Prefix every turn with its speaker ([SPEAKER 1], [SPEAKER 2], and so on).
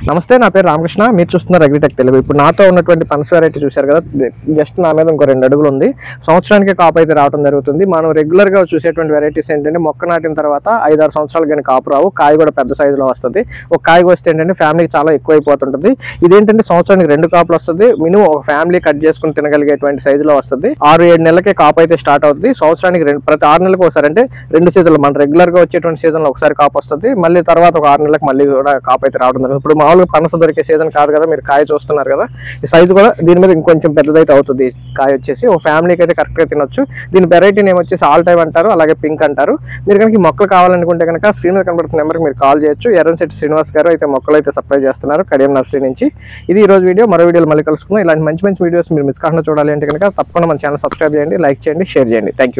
[SPEAKER 1] నమస్తే నా పేరు రామకృష్ణ మీరు చూస్తున్నారు అగ్రిటెక్ తెలుగు ఇప్పుడు నాతో ఉన్నటువంటి పనస వెరైటీ చూశారు కదా జస్ట్ నా మీద ఇంకో రెండు అడుగులు ఉంది సంవత్సరానికి కాపు అయితే రావడం జరుగుతుంది మనం రెగ్యులర్ గా చూసేటువంటి వెరైటీస్ ఏంటంటే మొక్క నాటిన తర్వాత ఐదారు సంవత్సరాలు కానీ కాపు రావు కాయ కూడా పెద్ద సైజులో వస్తుంది ఒక కాయ వస్తే ఏంటంటే ఫ్యామిలీకి చాలా ఎక్కువ అయిపోతుంటుంది ఇదేంటంటే సంవత్సరానికి రెండు కాపులు వస్తుంది మినిమం ఒక ఫ్యామిలీ కట్ చేసుకుని తినగలిగేటువంటి సైజులో వస్తుంది ఆరు ఏడు నెలలకే కాపు అయితే స్టార్ట్ అవుతుంది సంవత్సరానికి రెండు ప్రతి ఆరు నెలలకు ఒకసారి అంటే రెండు సీజన్లు మన రెగ్యులర్ గా వచ్చేటువంటి సీజన్ లో ఒకసారి కాపు వస్తుంది మళ్ళీ తర్వాత ఒక ఆరు నెలలకు మళ్ళీ కూడా కాపు అయితే రావడం జరుగుతుంది ఇప్పుడు మామూలుగా పనస దొరికే సీజన్ కాదు కదా మీరు కాయ చూస్తున్నారు కదా ఈ సైజు కూడా దీని మీద ఇంకొంచెం పెద్దదైతే అవుతుంది ఈ కాయ వచ్చేసి ఒక ఫ్యామిలీకి అయితే కరెక్ట్ గా తినొచ్చు దీని వెరైటీ నేమ్ వచ్చేసి ఆల్ టైమ్ అంటారు అలాగే పింక్ అంటారు మీరు కనుక ఈ మొక్కలు కావాలనుకుంటే కనుక స్క్రీన్ మీద కనబడుతున్న నెంబర్కి మీరు కాల్ చేయొచ్చు ఎర్రన్శెట్టి శ్రీనివాస్ గారు అయితే మొక్కలు అయితే సప్లై చేస్తున్నారు కడియం నర్సరీ నుంచి ఇది ఈ రోజు వీడియో మరో వీడియోలో మళ్ళీ కలుసుకుందాం ఇలాంటి మంచి మంచి వీడియోస్ మీరు మిస్ కాకుండా చూడాలి అంటే కనుక తప్పకుండా మన ఛానల్ సబ్స్క్రైబ్ చేయండి లైక్ చేయండి షేర్ చేయండి థ్యాంక్